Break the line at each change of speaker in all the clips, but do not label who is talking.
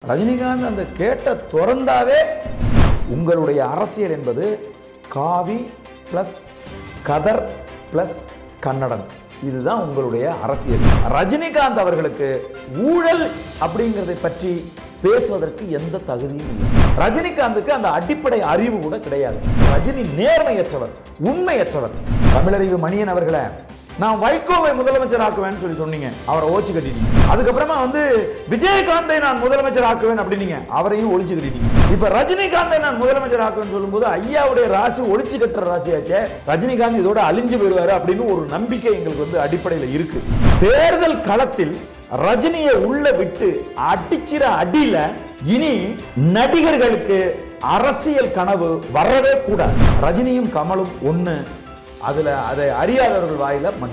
ரஜினிகாந்த் அந்த கேட்ட திறந்தாவே உங்களுடைய அரசியல் என்பது காவி ப்ளஸ் கதர் ப்ளஸ் கன்னடம் இதுதான் உங்களுடைய அரசியல் ரஜினிகாந்த் அவர்களுக்கு ஊழல் அப்படிங்கிறதை பற்றி பேசுவதற்கு எந்த தகுதியும் இல்லை ரஜினிகாந்துக்கு அந்த அடிப்படை அறிவு கூட கிடையாது ரஜினி நேர்மையற்றவர் உண்மையற்றவர் தமிழறிவு மணியன் அவர்களை நான் வைகோவை முதலமைச்சர் ஆக்குவேன்னு சொல்லி சொன்னீங்க அவரை ஓச்சு கட்டிட்டீங்க அதுக்கப்புறமா வந்து விஜயகாந்தை நான் முதலமைச்சர் ஆக்குவேன் அப்படின்னீங்க அவரையும் ஒழிச்சு கட்டிட்டீங்க இப்ப ரஜினிகாந்தை நான் முதலமைச்சர் ஆக்குவேன்னு சொல்லும்போது ஐயாவுடைய ராசி ஒழிச்சு கட்டுற ராசியாச்சே ரஜினிகாந்த் இதோட அழிஞ்சு போயிடுவாரு அப்படின்னு ஒரு நம்பிக்கை எங்களுக்கு வந்து அடிப்படையில் இருக்கு தேர்தல் களத்தில் ரஜினியை உள்ள விட்டு அடிச்சிற அடியில இனி நடிகர்களுக்கு அரசியல் கனவு வரவே கூடாது ரஜினியும் கமலும் ஒண்ணு அதுல அதை அறியாதவர்கள் வாயில மண்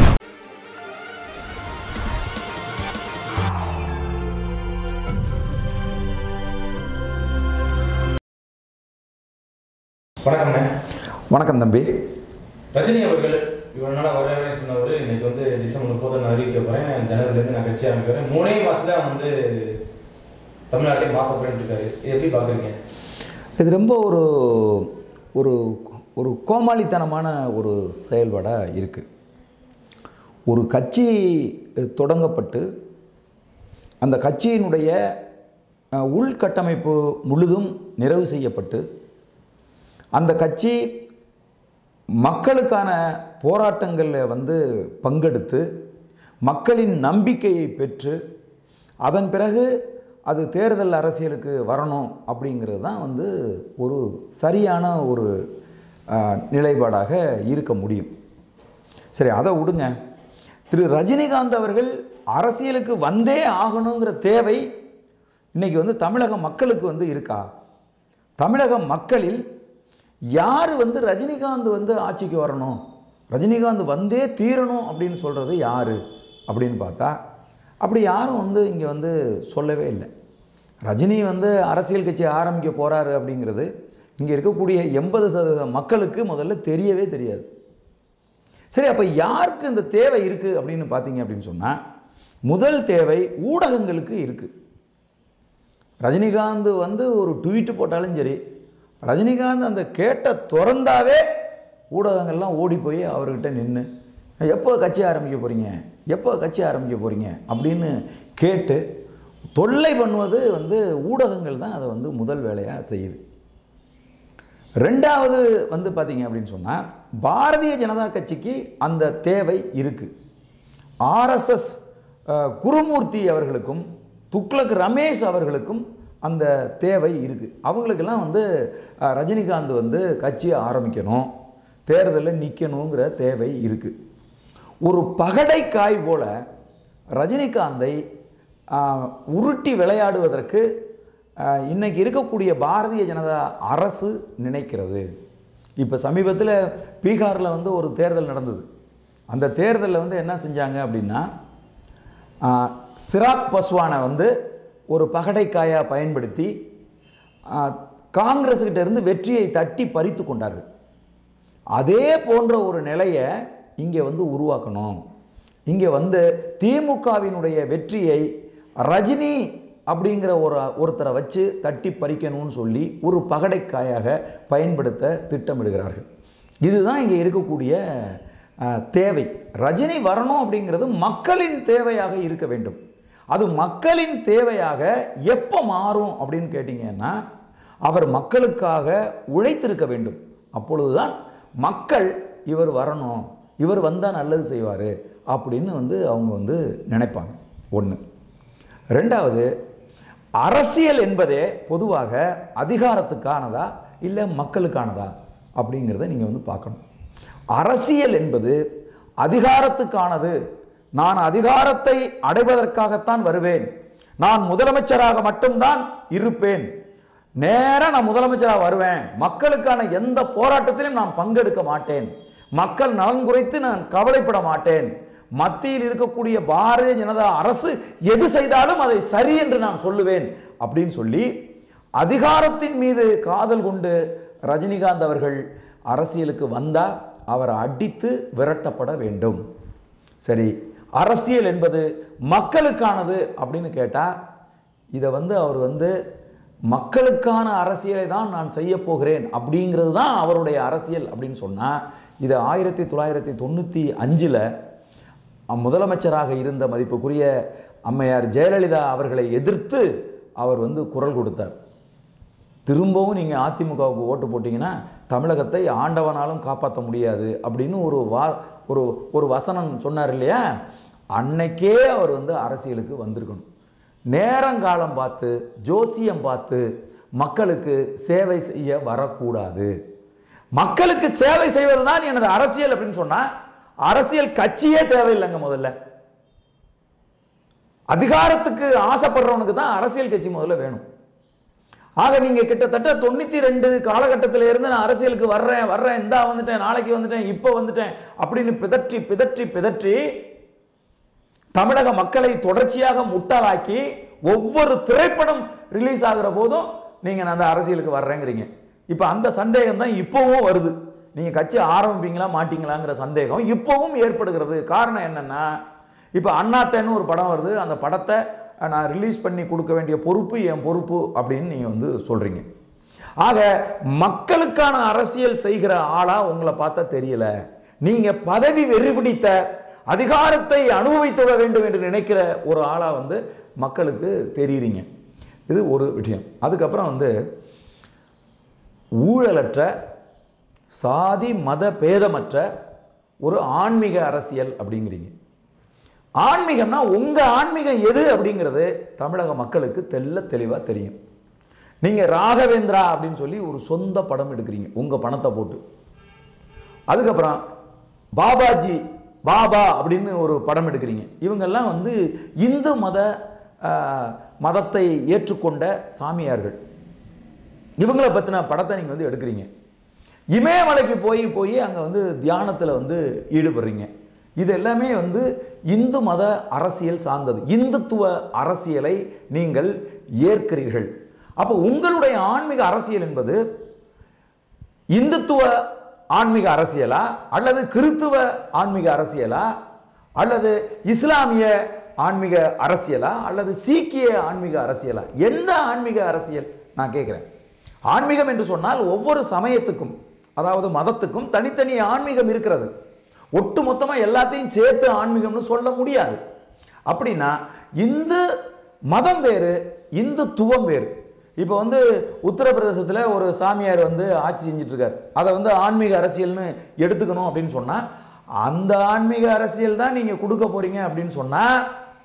வணக்கம்ண்ணே
வணக்கம் தம்பி
ரஜினி அவர்கள் இவ்வளவு நாளா வரவே சொன்னவர் இன்னைக்கு வந்து டிசம்பர் முப்பது நான் அறிவிக்க போறேன் ஜனவரிலேருந்து நான் கட்சி ஆரம்பிக்கிறேன் மூணே மாசத்துல வந்து தமிழ்நாட்டை மாற்ற போயிட்டு இருக்காரு இது எப்படி பாக்குறீங்க
இது ரொம்ப ஒரு ஒரு ஒரு கோமாளித்தனமான ஒரு செயல்பாடாக இருக்குது ஒரு கட்சி தொடங்கப்பட்டு அந்த கட்சியினுடைய அஹ், உள்கட்டமைப்பு முழுதும் நிறைவு செய்யப்பட்டு அந்த கட்சி மக்களுக்கான போராட்டங்களில் வந்து பங்கெடுத்து மக்களின் நம்பிக்கையை பெற்று அதன் பிறகு அது தேர்தல் அரசியலுக்கு வரணும் அப்படிங்கிறது தான் வந்து ஒரு சரியான ஒரு அஹ், நிலைப்பாடாக இருக்க முடியும் சரி அதை விடுங்க திரு ரஜினிகாந்த் அவர்கள் அரசியலுக்கு வந்தே ஆகணுங்கிற தேவை இன்னைக்கு வந்து தமிழக மக்களுக்கு வந்து இருக்கா தமிழக மக்களில் யார் வந்து ரஜினிகாந்த் வந்து ஆட்சிக்கு வரணும் ரஜினிகாந்த் வந்தே தீரணும் அப்படின்னு சொல்கிறது யார் அப்படின்னு பார்த்தா அப்படி யாரும் வந்து இங்கே வந்து சொல்லவே இல்லை ரஜினி வந்து அரசியல் கட்சி ஆரம்பிக்க போகிறாரு அப்படிங்கிறது இங்கே இருக்கக்கூடிய எண்பது சதவீத மக்களுக்கு முதல்ல தெரியவே தெரியாது சரி அப்போ யாருக்கு இந்த தேவை இருக்குது அப்படின்னு பார்த்தீங்க அப்படின்னு சொன்னால் முதல் தேவை ஊடகங்களுக்கு இருக்குது ரஜினிகாந்த் வந்து ஒரு ட்வீட்டு போட்டாலும் சரி ரஜினிகாந்த் அந்த கேட்ட திறந்தாவே ஊடகங்கள்லாம் ஓடி போய் அவர்கிட்ட நின்று எப்போ கட்சி ஆரம்பிக்க போகிறீங்க எப்போ கட்சி ஆரம்பிக்க போகிறீங்க அப்படின்னு கேட்டு தொல்லை பண்ணுவது வந்து ஊடகங்கள் தான் அதை வந்து முதல் வேலையாக செய்யுது ரெண்டாவது வந்து பார்த்தீங்க அப்படின்னு சொன்னால் பாரதிய ஜனதா கட்சிக்கு அந்த தேவை இருக்குது ஆர்எஸ்எஸ் குருமூர்த்தி அவர்களுக்கும் துக்ளக் ரமேஷ் அவர்களுக்கும் அந்த தேவை இருக்குது அவங்களுக்கெல்லாம் வந்து அஹ், ரஜினிகாந்த் வந்து கட்சியை ஆரம்பிக்கணும் தேர்தலில் நிற்கணுங்கிற தேவை இருக்குது ஒரு பகடைக்காய் போல ரஜினிகாந்தை ஆஹ், உருட்டி விளையாடுவதற்கு ஆஹ், இன்னைக்கு இருக்கக்கூடிய பாரதிய ஜனதா அரசு நினைக்கிறது இப்போ சமீபத்தில் பீகாரில் வந்து ஒரு தேர்தல் நடந்தது அந்த தேர்தலில் வந்து என்ன செஞ்சாங்க அப்படின்னா ஆஹ், சிராக் பஸ்வானை வந்து ஒரு பகடைக்காயாக பயன்படுத்தி ஆஹ், காங்கிரஸ்கிட்ட இருந்து வெற்றியை தட்டி பறித்து கொண்டார்கள் அதே போன்ற ஒரு நிலையை இங்கே வந்து உருவாக்கணும் இங்கே வந்து திமுகவினுடைய வெற்றியை ரஜினி அப்படிங்கிற ஒரு ஒருத்தரை வச்சு தட்டி பறிக்கணும்னு சொல்லி ஒரு பகடைக்காயாக பயன்படுத்த திட்டமிடுகிறார்கள் இதுதான் இங்கே இருக்கக்கூடிய அஹ், தேவை ரஜினி வரணும் அப்படிங்கிறது மக்களின் தேவையாக இருக்க வேண்டும் அது மக்களின் தேவையாக எப்போ மாறும் அப்படின்னு கேட்டிங்கன்னா அவர் மக்களுக்காக உழைத்திருக்க வேண்டும் அப்பொழுதுதான் மக்கள் இவர் வரணும் இவர் வந்தால் நல்லது செய்வார் அப்படின்னு வந்து அவங்க வந்து நினைப்பாங்க ஒன்று ரெண்டாவது அரசியல் என்பதே பொதுவாக அதிகாரத்துக்கானதா இல்லை மக்களுக்கானதா அப்படிங்கிறத நீங்கள் வந்து பார்க்கணும் அரசியல் என்பது அதிகாரத்துக்கானது நான் அதிகாரத்தை அடைவதற்காகத்தான் வருவேன் நான் முதலமைச்சராக மட்டும்தான் இருப்பேன் நேரா நான் முதலமைச்சராக வருவேன் மக்களுக்கான எந்த போராட்டத்திலும் நான் பங்கெடுக்க மாட்டேன் மக்கள் நலன் குறித்து நான் கவலைப்பட மாட்டேன் மத்தியில் இருக்கக்கூடிய பாரதிய ஜனதா அரசு எது செய்தாலும் அதை சரி என்று நான் சொல்லுவேன் அப்படின்னு சொல்லி அதிகாரத்தின் மீது காதல் கொண்டு ரஜினிகாந்த் அவர்கள் அரசியலுக்கு வந்தால் அவர் அடித்து விரட்டப்பட வேண்டும் சரி அரசியல் என்பது மக்களுக்கானது அப்படின்னு கேட்டால் இதை வந்து அவர் வந்து மக்களுக்கான அரசியலை தான் நான் செய்ய போகிறேன் அப்படிங்கிறது தான் அவருடைய அரசியல் அப்படின்னு சொன்னால் இதை ஆயிரத்தி தொள்ளாயிரத்தி தொண்ணூற்றி அஞ்சில் முதலமைச்சராக இருந்த மதிப்புக்குரிய அம்மையார் ஜெயலலிதா அவர்களை எதிர்த்து அவர் வந்து குரல் கொடுத்தார் திரும்பவும் நீங்கள் அதிமுகவுக்கு ஓட்டு போட்டிங்கன்னா தமிழகத்தை ஆண்டவனாலும் காப்பாற்ற முடியாது அப்படின்னு ஒரு வா ஒரு ஒரு வசனம் சொன்னார் இல்லையா அன்னைக்கே அவர் வந்து அரசியலுக்கு வந்திருக்கணும் நேரங்காலம் பார்த்து ஜோசியம் பார்த்து மக்களுக்கு சேவை செய்ய வரக்கூடாது மக்களுக்கு சேவை செய்வது தான் எனது அரசியல் அப்படின்னு சொன்னால் அரசியல் கட்சியே தேவையில்லைங்க முதல்ல அதிகாரத்துக்கு ஆசைப்படுறவனுக்கு தான் அரசியல் கட்சி முதல்ல வேணும் ஆக நீங்க கிட்டத்தட்ட தொண்ணூத்தி ரெண்டு காலகட்டத்தில இருந்து நான் அரசியலுக்கு வர்றேன் வர்றேன் இந்தா வந்துட்டேன் நாளைக்கு வந்துட்டேன் இப்போ வந்துட்டேன் அப்படின்னு பிதற்றி பிதற்றி பிதற்றி தமிழக மக்களை தொடர்ச்சியாக முட்டாளாக்கி ஒவ்வொரு திரைப்படம் ரிலீஸ் ஆகுற போதும் நீங்க நான் அந்த அரசியலுக்கு வர்றேங்கிறீங்க இப்போ அந்த சந்தேகம் தான் இப்போவும் வருது நீங்க கட்சி ஆரம்பிப்பீங்களா மாட்டீங்களாங்கிற சந்தேகம் இப்போவும் ஏற்படுகிறது காரணம் என்னன்னா இப்போ அண்ணாத்தேன்னு ஒரு படம் வருது அந்த படத்தை நான் ரிலீஸ் பண்ணி கொடுக்க வேண்டிய பொறுப்பு என் பொறுப்பு அப்படின்னு நீங்கள் வந்து சொல்கிறீங்க ஆக மக்களுக்கான அரசியல் செய்கிற ஆளா உங்களை பார்த்தா தெரியல நீங்க பதவி வெறி பிடித்த அதிகாரத்தை அனுபவித்து விட வேண்டும் என்று நினைக்கிற ஒரு ஆளா வந்து மக்களுக்கு தெரியுறீங்க இது ஒரு விஷயம் அதுக்கப்புறம் வந்து ஊழலற்ற சாதி மத பேதமற்ற ஒரு ஆன்மீக அரசியல் அப்படிங்கிறீங்க ஆன்மீகம்னா உங்க ஆன்மீகம் எது அப்படிங்கிறது தமிழக மக்களுக்கு தெல்ல தெளிவா தெரியும் நீங்க ராகவேந்திரா அப்படின்னு சொல்லி ஒரு சொந்த படம் எடுக்கிறீங்க உங்க பணத்தை போட்டு அதுக்கப்புறம் பாபாஜி பாபா அப்படின்னு ஒரு படம் எடுக்கிறீங்க இவங்கெல்லாம் வந்து இந்து மத ஆஹ், மதத்தை ஏற்றுக்கொண்ட சாமியார்கள் இவங்கள பற்றின படத்தை நீங்கள் வந்து எடுக்கிறீங்க இமயமலைக்கு போய் போய் அங்கே வந்து தியானத்தில் வந்து ஈடுபடுறீங்க இது எல்லாமே வந்து இந்து மத அரசியல் சார்ந்தது இந்துத்துவ அரசியலை நீங்கள் ஏற்கிறீர்கள் அப்போ உங்களுடைய ஆன்மீக அரசியல் என்பது இந்துத்துவ ஆன்மீக அரசியலா அல்லது கிறித்துவ ஆன்மீக அரசியலா அல்லது இஸ்லாமிய ஆன்மீக அரசியலா அல்லது சீக்கிய ஆன்மீக அரசியலா எந்த ஆன்மீக அரசியல் நான் கேட்குறேன் ஆன்மீகம் என்று சொன்னால் ஒவ்வொரு சமயத்துக்கும் அதாவது மதத்துக்கும் தனித்தனி ஆன்மீகம் இருக்கிறது ஒட்டு மொத்தமாக எல்லாத்தையும் சேர்த்து ஆன்மீகம்னு சொல்ல முடியாது அப்படின்னா இந்து மதம் வேறு இந்துத்துவம் வேறு இப்போ வந்து உத்தரப்பிரதேசத்தில் ஒரு சாமியார் வந்து ஆட்சி செஞ்சுட்டு இருக்கார் அதை வந்து ஆன்மீக அரசியல்னு எடுத்துக்கணும் அப்படின்னு சொன்னால் அந்த ஆன்மீக அரசியல் தான் நீங்கள் கொடுக்க போறீங்க அப்படின்னு சொன்னால்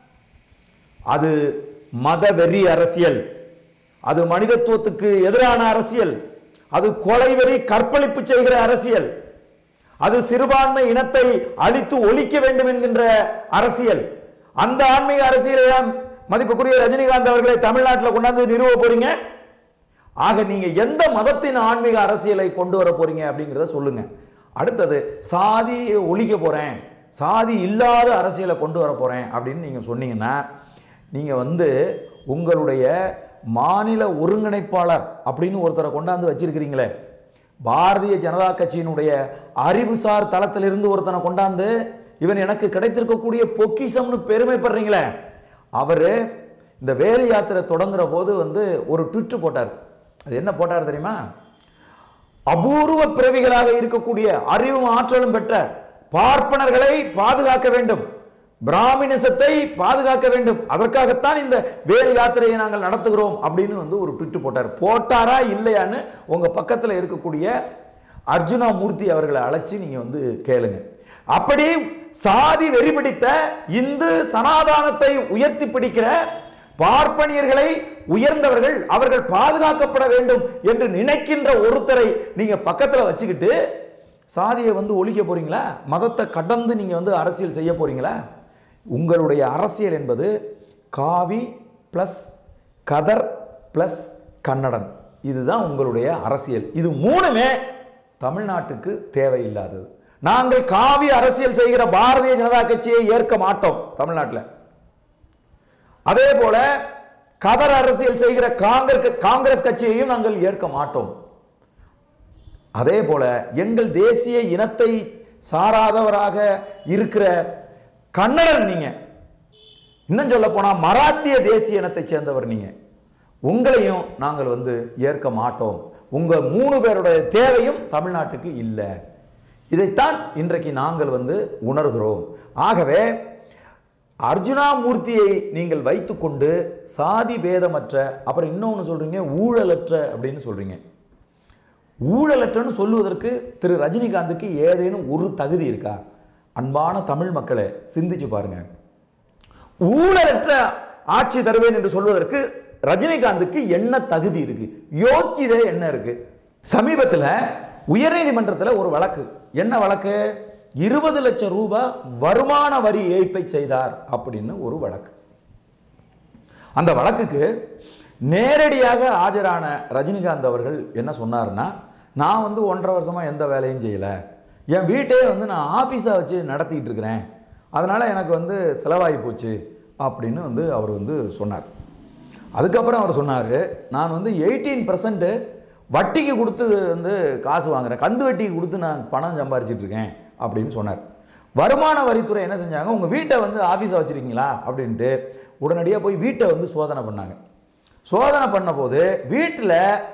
அது மத வெறி அரசியல் அது மனிதத்துவத்துக்கு எதிரான அரசியல் அது கொலைவெறி கற்பழிப்பு செய்கிற அரசியல் அது சிறுபான்மை இனத்தை அழித்து ஒழிக்க வேண்டும் என்கின்ற அரசியல் அந்த ஆன்மீக அரசியலை தான் மதிப்புக்குரிய ரஜினிகாந்த் அவர்களை தமிழ்நாட்டில் கொண்டாந்து நிறுவ போறீங்க ஆக நீங்க எந்த மதத்தின் ஆன்மீக அரசியலை கொண்டு வர போறீங்க அப்படிங்கிறத சொல்லுங்க அடுத்தது சாதியை ஒழிக்க போறேன் சாதி இல்லாத அரசியலை கொண்டு வர போறேன் அப்படின்னு நீங்க சொன்னீங்கன்னா நீங்க வந்து உங்களுடைய மாநில ஒருங்கிணைப்பாளர் அப்படின்னு ஒருத்தரை கொண்டாந்து வச்சிருக்கிறீங்களே பாரதிய ஜனதா கட்சியினுடைய அறிவுசார் தளத்திலிருந்து ஒருத்தனை கொண்டாந்து இவன் எனக்கு கிடைத்திருக்கக்கூடிய பொக்கிஷம்னு பெருமைப்படுறீங்களே அவரு இந்த வேல் யாத்திரை தொடங்குற போது வந்து ஒரு ட்விட்டு போட்டார் அது என்ன போட்டார் தெரியுமா அபூர்வ பிறவிகளாக இருக்கக்கூடிய அறிவும் ஆற்றலும் பெற்ற பார்ப்பனர்களை பாதுகாக்க வேண்டும் பிராமணிசத்தை பாதுகாக்க வேண்டும் அதற்காகத்தான் இந்த வேல் யாத்திரையை நாங்கள் நடத்துகிறோம் அப்படின்னு வந்து ஒரு ட்விட்டு போட்டார் போட்டாரா இல்லையான்னு உங்க பக்கத்துல இருக்கக்கூடிய அர்ஜுனா மூர்த்தி அவர்களை அழைச்சி நீங்க வந்து கேளுங்க அப்படி சாதி வெறி பிடித்த இந்து சனாதானத்தை உயர்த்தி பிடிக்கிற பார்ப்பனியர்களை உயர்ந்தவர்கள் அவர்கள் பாதுகாக்கப்பட வேண்டும் என்று நினைக்கின்ற ஒருத்தரை நீங்க பக்கத்துல வச்சுக்கிட்டு சாதியை வந்து ஒழிக்க போறீங்களா மதத்தை கடந்து நீங்க வந்து அரசியல் செய்ய போறீங்களா உங்களுடைய அரசியல் என்பது காவி பிளஸ் கதர் பிளஸ் கன்னடன் இதுதான் உங்களுடைய அரசியல் இது மூணுமே தமிழ்நாட்டுக்கு தேவையில்லாதது நாங்கள் காவி அரசியல் செய்கிற பாரதிய ஜனதா கட்சியை ஏற்க மாட்டோம் தமிழ்நாட்டில் அதே போல கதர் அரசியல் செய்கிற காங்கிரஸ் காங்கிரஸ் கட்சியையும் நாங்கள் ஏற்க மாட்டோம் அதே போல எங்கள் தேசிய இனத்தை சாராதவராக இருக்கிற கன்னடர் நீங்க இன்னும் சொல்ல போனா மராத்திய தேசிய இனத்தைச் சேர்ந்தவர் நீங்க உங்களையும் நாங்கள் வந்து ஏற்க மாட்டோம் உங்க மூணு பேருடைய தேவையும் தமிழ்நாட்டுக்கு இல்லை இதைத்தான் இன்றைக்கு நாங்கள் வந்து உணர்கிறோம் ஆகவே அர்ஜுனா மூர்த்தியை நீங்கள் வைத்துக்கொண்டு சாதி பேதமற்ற அப்புறம் இன்னொன்று சொல்றீங்க ஊழலற்ற அப்படின்னு சொல்றீங்க ஊழலற்றன்னு சொல்லுவதற்கு திரு ரஜினிகாந்துக்கு ஏதேனும் ஒரு தகுதி இருக்கா அன்பான தமிழ் மக்களை சிந்திச்சு பாருங்க ஊழலற்ற ஆட்சி தருவேன் என்று சொல்வதற்கு ரஜினிகாந்துக்கு என்ன தகுதி இருக்கு யோக்கியதை என்ன இருக்கு சமீபத்தில் உயர்நீதிமன்றத்தில் ஒரு வழக்கு என்ன வழக்கு இருபது லட்சம் ரூபாய் வருமான வரி ஏய்ப்பை செய்தார் அப்படின்னு ஒரு வழக்கு அந்த வழக்குக்கு நேரடியாக ஆஜரான ரஜினிகாந்த் அவர்கள் என்ன சொன்னார்னா நான் வந்து ஒன்றரை வருஷமா எந்த வேலையும் செய்யலை என் வீட்டே வந்து நான் ஆஃபீஸாக வச்சு நடத்திட்டு இருக்கிறேன் அதனால் எனக்கு வந்து செலவாகி போச்சு அப்படின்னு வந்து அவர் வந்து சொன்னார் அதுக்கப்புறம் அவர் சொன்னார் நான் வந்து எயிட்டீன் பர்சன்ட் வட்டிக்கு கொடுத்து வந்து காசு வாங்குறேன் கந்து வட்டிக்கு கொடுத்து நான் பணம் சம்பாரிச்சிட்டு இருக்கேன் அப்படின்னு சொன்னார் வருமான வரித்துறை என்ன செஞ்சாங்க உங்கள் வீட்டை வந்து ஆஃபீஸாக வச்சுருக்கீங்களா அப்படின்ட்டு உடனடியாக போய் வீட்டை வந்து சோதனை பண்ணாங்க சோதனை பண்ண போது வீட்டில்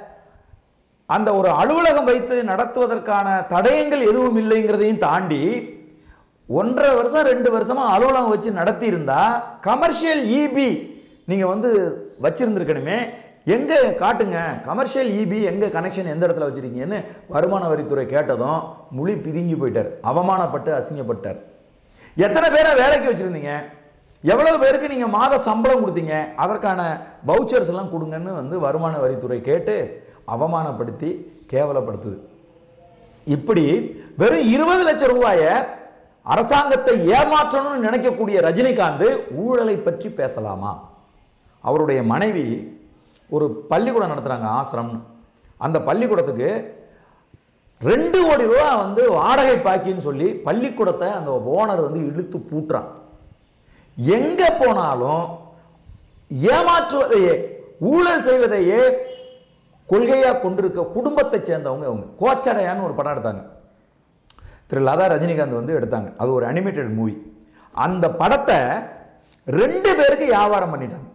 அந்த ஒரு அலுவலகம் வைத்து நடத்துவதற்கான தடயங்கள் எதுவும் இல்லைங்கிறதையும் தாண்டி ஒன்றரை வருஷம் ரெண்டு வருஷமா அலுவலகம் வச்சு நடத்தி இருந்தா கமர்ஷியல் இபி நீங்க வந்து வச்சிருந்திருக்கணுமே எங்க காட்டுங்க கமர்ஷியல் இபி எங்க கனெக்ஷன் எந்த இடத்துல வச்சிருக்கீங்கன்னு வருமான வரித்துறை கேட்டதும் முழி பிதுங்கி போயிட்டார் அவமானப்பட்டு அசிங்கப்பட்டார் எத்தனை பேரை வேலைக்கு வச்சிருந்தீங்க எவ்வளவு பேருக்கு நீங்க மாத சம்பளம் கொடுத்தீங்க அதற்கான வவுச்சர்ஸ் எல்லாம் கொடுங்கன்னு வந்து வருமான வரித்துறை கேட்டு அவமானப்படுத்தி கேவலப்படுத்துது இப்படி வெறும் இருபது லட்சம் ரூபாயை அரசாங்கத்தை ஏமாற்றணும்னு நினைக்கக்கூடிய ரஜினிகாந்த் ஊழலை பற்றி பேசலாமா அவருடைய மனைவி ஒரு பள்ளிக்கூடம் நடத்துறாங்க ஆசிரம்னு அந்த பள்ளிக்கூடத்துக்கு ரெண்டு கோடி ரூபா வந்து வாடகை பாக்கின்னு சொல்லி பள்ளிக்கூடத்தை அந்த ஓனர் வந்து இழுத்து பூட்டுறான் எங்க போனாலும் ஏமாற்றுவதையே ஊழல் செய்வதையே கொள்கையா கொண்டிருக்க குடும்பத்தை சேர்ந்தவங்க அவங்க கோச்சடையான்னு ஒரு படம் எடுத்தாங்க திரு லதா ரஜினிகாந்த் வந்து எடுத்தாங்க அது ஒரு அனிமேட்டட் மூவி அந்த படத்தை ரெண்டு பேருக்கு வியாபாரம் பண்ணிட்டாங்க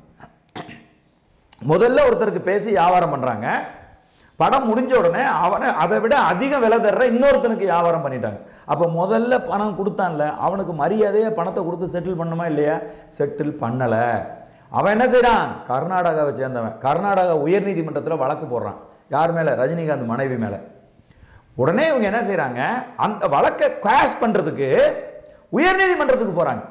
முதல்ல ஒருத்தருக்கு பேசி வியாபாரம் பண்றாங்க படம் முடிஞ்ச உடனே அவனை அதை விட அதிக விலை தர்ற இன்னொருத்தனுக்கு வியாபாரம் பண்ணிட்டாங்க அப்போ முதல்ல பணம் கொடுத்தான்ல அவனுக்கு மரியாதையை பணத்தை கொடுத்து செட்டில் பண்ணுமா இல்லையா செட்டில் பண்ணலை அவன் என்ன செய்றான் கர்நாடகாவை சேர்ந்தவன் கர்நாடகா உயர்நீதிமன்றத்தில் வழக்கு போடுறான் யார் மேலே ரஜினிகாந்த் மனைவி மேலே உடனே இவங்க என்ன செய்றாங்க அந்த வழக்கை குவாஷ் பண்றதுக்கு உயர்நீதிமன்றத்துக்கு போறாங்க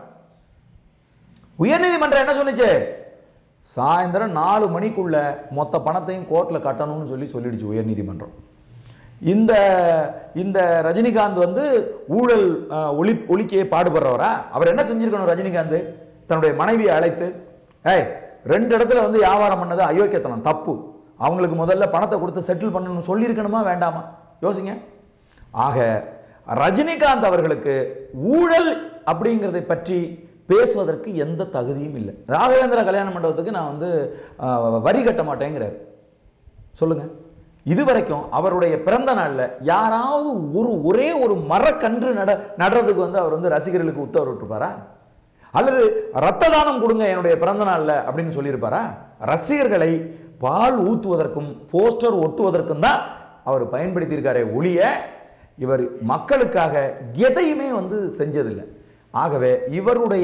உயர்நீதிமன்றம் என்ன சொன்னுச்சு சாயந்தரம் நாலு மணிக்குள்ள மொத்த பணத்தையும் கோர்ட்டில் கட்டணும்னு சொல்லி சொல்லிடுச்சு உயர்நீதிமன்றம் இந்த இந்த ரஜினிகாந்த் வந்து ஊழல் அஹ், ஒளி ஒழிக்கையை பாடுபடுறவரா அவர் என்ன செஞ்சிருக்கணும் ரஜினிகாந்த் தன்னுடைய மனைவியை அழைத்து ஏய் ரெண்டு இடத்துல வந்து வியாபாரம் பண்ணது அயோக்கியத்தனம் தப்பு அவங்களுக்கு முதல்ல பணத்தை கொடுத்து செட்டில் பண்ணணும்னு சொல்லியிருக்கணுமா வேண்டாமா யோசிங்க ஆக ரஜினிகாந்த் அவர்களுக்கு ஊழல் அப்படிங்கிறதை பற்றி பேசுவதற்கு எந்த தகுதியும் இல்லை ராகவேந்திர கல்யாண மண்டபத்துக்கு நான் வந்து ஆஹ், வரி கட்ட மாட்டேங்கிறார் சொல்லுங்க இதுவரைக்கும் அவருடைய பிறந்த நாள்ல யாராவது ஒரு ஒரே ஒரு மரக்கன்று நட நடுறதுக்கு வந்து அவர் வந்து ரசிகர்களுக்கு உத்தரவு விட்டுருப்பாரா அல்லது ரத்த தானம் கொடுங்க என்னுடைய பிறந்த நாள்ல அப்படின்னு சொல்லியிருப்பாரா ரசிகர்களை பால் ஊத்துவதற்கும் போஸ்டர் ஒட்டுவதற்கும் தான் அவர் பயன்படுத்தியிருக்காரே ஒழிய இவர் மக்களுக்காக எதையுமே வந்து செஞ்சதில்லை ஆகவே இவருடைய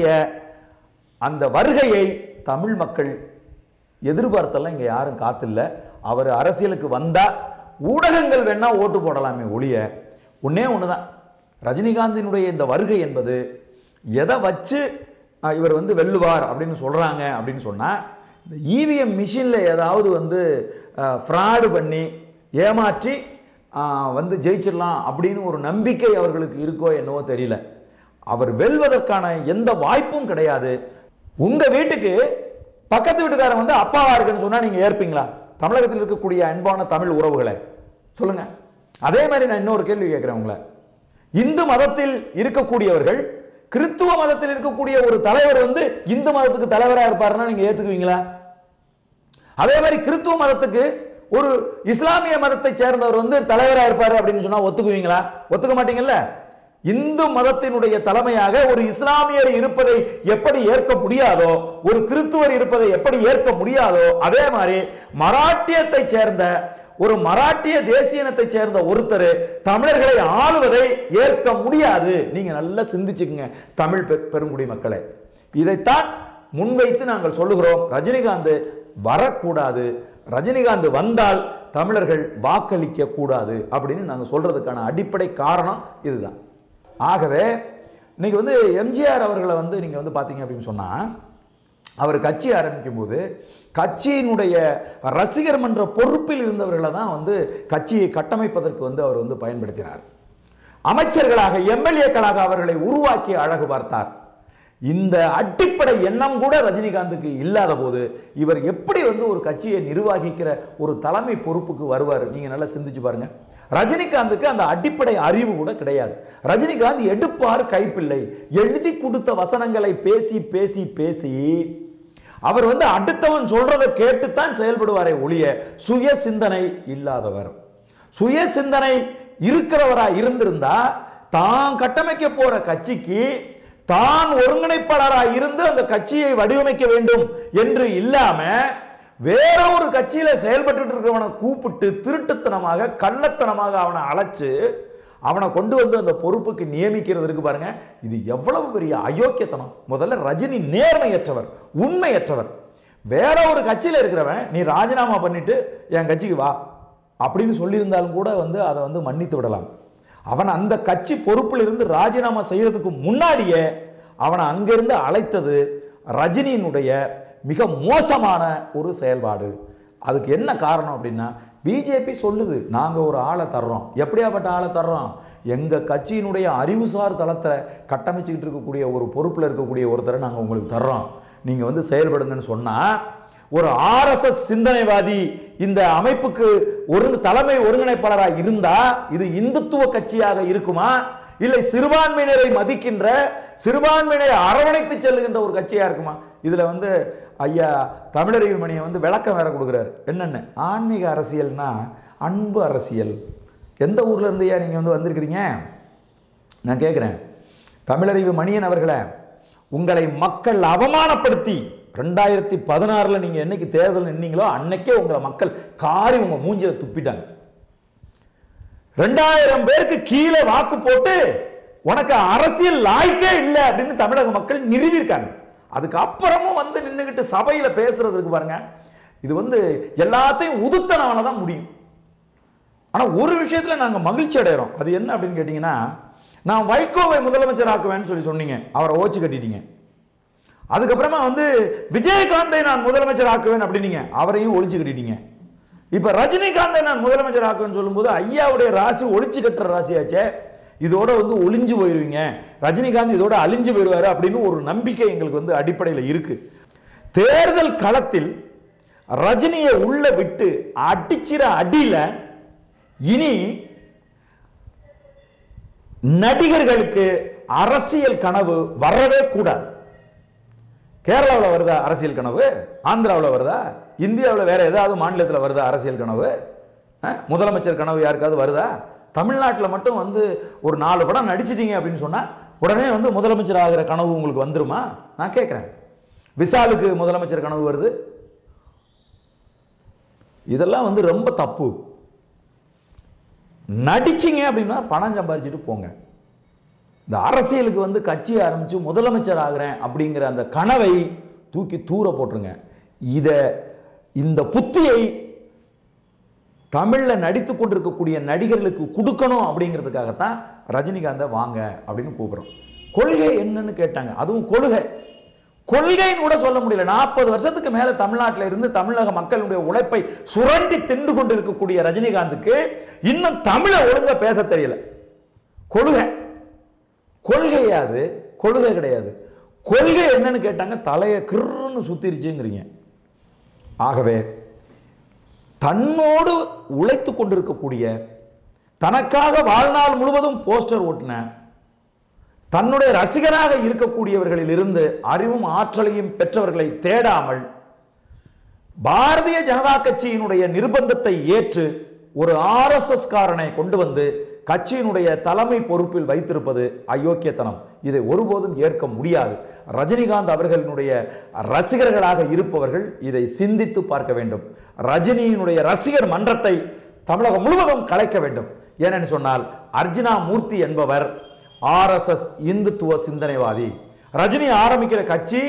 அந்த வருகையை தமிழ் மக்கள் எதிர்பார்த்தெல்லாம் இங்கே யாரும் காத்தில்ல அவர் அரசியலுக்கு வந்தா ஊடகங்கள் வேணா ஓட்டு போடலாமே ஒழிய ஒண்ணே ஒன்று தான் ரஜினிகாந்தினுடைய இந்த வருகை என்பது எதை வச்சு அஹ், இவர் வந்து வெல்லுவார் அப்படின்னு சொல்றாங்க அப்படின்னு சொன்னா இந்த இவிஎம் மிஷினில் ஏதாவது வந்து ஃப்ராடு பண்ணி ஏமாற்றி அஹ், வந்து ஜெயிச்சிடலாம் அப்படின்னு ஒரு நம்பிக்கை அவர்களுக்கு இருக்கோ என்னவோ தெரியல அவர் வெல்வதற்கான எந்த வாய்ப்பும் கிடையாது உங்க வீட்டுக்கு பக்கத்து வீட்டுக்காரன் வந்து அப்பாவா இருக்குன்னு சொன்னா நீங்க ஏற்பீங்களா தமிழகத்தில் இருக்கக்கூடிய அன்பான தமிழ் உறவுகளை சொல்லுங்க அதே மாதிரி நான் இன்னொரு கேள்வி கேட்கிறேன் உங்களை இந்து மதத்தில் இருக்கக்கூடியவர்கள் கிறித்துவ மதத்தில் இருக்கக்கூடிய ஒரு தலைவர் வந்து இந்து மதத்துக்கு தலைவரா இருப்பாருன்னா நீங்க ஏத்துக்குவீங்களா அதே மாதிரி கிறித்துவ மதத்துக்கு ஒரு இஸ்லாமிய மதத்தை சேர்ந்தவர் வந்து தலைவரா இருப்பாரு அப்படின்னு சொன்னா ஒத்துக்குவீங்களா ஒத்துக்க மாட்டீங்கல்ல இந்து மதத்தினுடைய தலைமையாக ஒரு இஸ்லாமியர் இருப்பதை எப்படி ஏற்க முடியாதோ ஒரு கிறிஸ்துவர் இருப்பதை எப்படி ஏற்க முடியாதோ அதே மாதிரி மராட்டியத்தை சேர்ந்த ஒரு மராட்டிய தேசியனத்தை சேர்ந்த ஒருத்தர் தமிழர்களை ஆளுவதை ஏற்க முடியாது நீங்க நல்லா சிந்திச்சுக்குங்க தமிழ் பெ- பெருங்குடி மக்களே இதைத்தான் முன்வைத்து நாங்கள் சொல்லுகிறோம் ரஜினிகாந்த் வரக்கூடாது ரஜினிகாந்த் வந்தால் தமிழர்கள் வாக்களிக்க கூடாது அப்படின்னு நாங்கள் சொல்றதுக்கான அடிப்படை காரணம் இதுதான் ஆகவே இன்னைக்கு வந்து எம்ஜிஆர் அவர்களை வந்து நீங்க வந்து பார்த்தீங்க அப்படின்னு சொன்னா அவர் கட்சி ஆரம்பிக்கும் போது கட்சியினுடைய ரசிகர் மன்ற பொறுப்பில் இருந்தவர்களை தான் வந்து கட்சியை கட்டமைப்பதற்கு வந்து அவர் வந்து பயன்படுத்தினார் அமைச்சர்களாக எம்எல்ஏக்களாக அவர்களை உருவாக்கி அழகு பார்த்தார் இந்த அடிப்படை எண்ணம் கூட ரஜினிகாந்துக்கு இல்லாத போது இவர் எப்படி வந்து ஒரு கட்சியை நிர்வகிக்கிற ஒரு தலைமை பொறுப்புக்கு வருவார் நீங்க நல்லா சிந்திச்சு பாருங்க ரஜினிகாந்துக்கு அந்த அடிப்படை அறிவு கூட கிடையாது ரஜினிகாந்த் எடுப்பார் கைப்பிள்ளை எழுதி கொடுத்த வசனங்களை பேசி பேசி பேசி அவர் வந்து அடுத்தவன் சொல்றதை கேட்டுத்தான் செயல்படுவாரே ஒழிய சுய சிந்தனை இல்லாதவர் சுய சிந்தனை இருக்கிறவரா இருந்திருந்தா தான் கட்டமைக்க போற கட்சிக்கு தான் ஒருங்கிணைப்பாளரா இருந்து அந்த கட்சியை வடிவமைக்க வேண்டும் என்று இல்லாம வேற ஒரு கட்சியில செயல்பட்டு இருக்கிறவனை கூப்பிட்டு திருட்டுத்தனமாக கள்ளத்தனமாக அவனை அழைச்சு அவனை கொண்டு வந்து அந்த பொறுப்புக்கு நியமிக்கிறது இருக்கு பாருங்க இது எவ்வளவு பெரிய அயோக்கியத்தனம் முதல்ல ரஜினி நேர்மையற்றவர் உண்மையற்றவர் வேற ஒரு கட்சியில இருக்கிறவன் நீ ராஜினாமா பண்ணிட்டு என் கட்சிக்கு வா அப்படின்னு சொல்லியிருந்தாலும் கூட வந்து அதை வந்து மன்னித்து விடலாம் அவன் அந்த கட்சி பொறுப்பில் இருந்து ராஜினாமா செய்யறதுக்கு முன்னாடியே அவனை அங்கிருந்து அழைத்தது ரஜினியினுடைய மிக மோசமான ஒரு செயல்பாடு அதுக்கு என்ன காரணம் அப்படின்னா பிஜேபி சொல்லுது நாங்கள் ஒரு ஆளை தர்றோம் எப்படியாப்பட்ட ஆளை தர்றோம் எங்கள் கட்சியினுடைய அறிவுசார் தளத்தை கட்டமைச்சுக்கிட்டு இருக்கக்கூடிய ஒரு பொறுப்பில் இருக்கக்கூடிய ஒருத்தரை நாங்கள் உங்களுக்கு தர்றோம் நீங்கள் வந்து செயல்படுங்கன்னு சொன்னால் ஒரு ஆர்எஸ்எஸ் சிந்தனைவாதி இந்த அமைப்புக்கு ஒரு தலைமை ஒருங்கிணைப்பாளராக இருந்தா இது இந்துத்துவ கட்சியாக இருக்குமா இல்லை சிறுபான்மையினரை மதிக்கின்ற சிறுபான்மையினரை அரவணைத்து செல்லுகின்ற ஒரு கட்சியா இருக்குமா இதுல வந்து ஐயா தமிழறிவு மணியை வந்து விளக்கம் வேற கொடுக்குறாரு என்னென்ன ஆன்மீக அரசியல்னா அன்பு அரசியல் எந்த ஊர்ல இருந்தையா நீங்க வந்து வந்திருக்கிறீங்க நான் கேட்குறேன் தமிழறிவு மணியன் அவர்களே உங்களை மக்கள் அவமானப்படுத்தி ரெண்டாயிரத்தி பதினாறில் நீங்கள் என்னைக்கு தேர்தல் நின்னீங்களோ அன்னைக்கே உங்களை மக்கள் காரி உங்கள் மூஞ்சில துப்பிட்டாங்க ரெண்டாயிரம் பேருக்கு கீழே வாக்கு போட்டு உனக்கு அரசியல் லாய்க்கே இல்லை அப்படின்னு தமிழக மக்கள் நிறுவியிருக்காங்க அதுக்கு அப்புறமும் வந்து நின்றுக்கிட்டு சபையில் பேசுறதுக்கு பாருங்க இது வந்து எல்லாத்தையும் உதுத்தனவன தான் முடியும் ஆனால் ஒரு விஷயத்தில் நாங்கள் மகிழ்ச்சி அடைகிறோம் அது என்ன அப்படின்னு கேட்டிங்கன்னா நான் வைகோவை முதலமைச்சர் ஆக்குவேன்னு சொல்லி சொன்னீங்க அவரை ஓச்சு கட்டிட்டீங்க அதுக்கப்புறமா வந்து விஜயகாந்தை நான் முதலமைச்சர் ஆக்குவேன் அப்படின்னீங்க அவரையும் ஒழிச்சு கட்டிட்டீங்க இப்போ ரஜினிகாந்தை நான் முதலமைச்சர் ஆக்குவேன்னு சொல்லும்போது ஐயாவுடைய ராசி ஒழிச்சு கட்டுற ராசியாச்சே இதோட வந்து ஒளிஞ்சு போயிருவீங்க ரஜினிகாந்த் இதோட அழிஞ்சு போயிடுவாரு அப்படின்னு ஒரு நம்பிக்கை எங்களுக்கு வந்து அடிப்படையில் இருக்கு தேர்தல் களத்தில் ரஜினியை உள்ள விட்டு அடிச்சிற அடியில இனி நடிகர்களுக்கு அரசியல் கனவு வரவே கூடாது கேரளாவில் வருதா அரசியல் கனவு ஆந்திராவில் வருதா இந்தியாவில் வேற ஏதாவது மாநிலத்தில் வருதா அரசியல் கனவு அஹ், முதலமைச்சர் கனவு யாருக்காவது வருதா தமிழ்நாட்டில் மட்டும் வந்து ஒரு நாலு படம் நடிச்சிட்டீங்க அப்படின்னு சொன்னால் உடனே வந்து முதலமைச்சர் ஆகிற கனவு உங்களுக்கு வந்துருமா நான் கேட்குறேன் விசாலுக்கு முதலமைச்சர் கனவு வருது இதெல்லாம் வந்து ரொம்ப தப்பு நடிச்சிங்க அப்படின்னா பணம் சம்பாதிச்சுட்டு போங்க இந்த அரசியலுக்கு வந்து கட்சி ஆரம்பித்து முதலமைச்சர் ஆகிறேன் அப்படிங்கிற அந்த கனவை தூக்கி தூர போட்டுருங்க இதை இந்த புத்தியை தமிழில் நடித்து கொண்டிருக்கக்கூடிய நடிகர்களுக்கு கொடுக்கணும் அப்படிங்கிறதுக்காகத்தான் ரஜினிகாந்தை வாங்க அப்படின்னு கூப்பிடுறோம் கொள்கை என்னன்னு கேட்டாங்க அதுவும் கொள்கை கொள்கைன்னு கூட சொல்ல முடியல நாற்பது வருஷத்துக்கு மேல தமிழ்நாட்டில் இருந்து தமிழக மக்களுடைய உழைப்பை சுரண்டி தின்று கொண்டு இருக்கக்கூடிய ரஜினிகாந்துக்கு இன்னும் தமிழை ஒழுங்கா பேச தெரியல கொள்கை கொள்கையாது கொள்கை கிடையாது கொள்கை என்னன்னு கேட்டாங்க தலையை கிருன்னு சுத்திருச்சுங்கிறீங்க ஆகவே தன்னோடு உழைத்து கொண்டிருக்கக்கூடிய தனக்காக வாழ்நாள் முழுவதும் போஸ்டர் ஓட்டின தன்னுடைய ரசிகராக இருக்கக்கூடியவர்களில் இருந்து அறிவும் ஆற்றலையும் பெற்றவர்களை தேடாமல் பாரதிய ஜனதா கட்சியினுடைய நிர்பந்தத்தை ஏற்று ஒரு ஆர்எஸ்எஸ் காரனை கொண்டு வந்து கட்சியினுடைய தலைமை பொறுப்பில் வைத்திருப்பது அயோக்கியத்தனம் இதை ஒருபோதும் ஏற்க முடியாது ரஜினிகாந்த் அவர்களினுடைய ரசிகர்களாக இருப்பவர்கள் இதை சிந்தித்து பார்க்க வேண்டும் ரஜினியினுடைய ரசிகர் மன்றத்தை தமிழகம் முழுவதும் கலைக்க வேண்டும் ஏனென்று சொன்னால் அர்ஜுனா மூர்த்தி என்பவர் ஆர்எஸ்எஸ் இந்துத்துவ சிந்தனைவாதி ரஜினி ஆரம்பிக்கிற கட்சி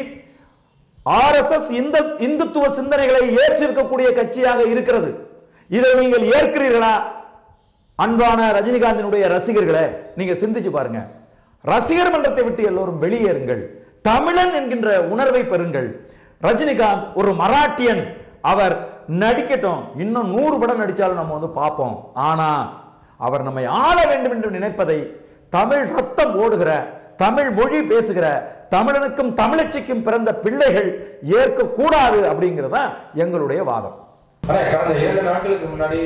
ஆர்எஸ்எஸ் இந்த இந்துத்துவ சிந்தனைகளை ஏற்றிருக்கக்கூடிய கட்சியாக இருக்கிறது இதை நீங்கள் ஏற்கிறீர்களா அன்பான ரஜினிகாந்தினுடைய ரசிகர்களே நீங்க சிந்திச்சு பாருங்க ரசிகர் மன்றத்தை விட்டு எல்லோரும் வெளியேறுங்கள் தமிழன் என்கின்ற உணர்வை பெறுங்கள் ரஜினிகாந்த் ஒரு மராட்டியன் அவர் நடிக்கட்டும் இன்னும் நூறு படம் நடிச்சாலும் நம்ம வந்து பார்ப்போம் ஆனா அவர் நம்மை ஆள வேண்டும் என்று நினைப்பதை தமிழ் ரத்தம் ஓடுகிற தமிழ் மொழி பேசுகிற தமிழனுக்கும் தமிழச்சிக்கும் பிறந்த பிள்ளைகள் ஏற்க கூடாது அப்படிங்கிறது தான் எங்களுடைய வாதம்
ஆனா கடந்த இரண்டு நாட்களுக்கு முன்னாடி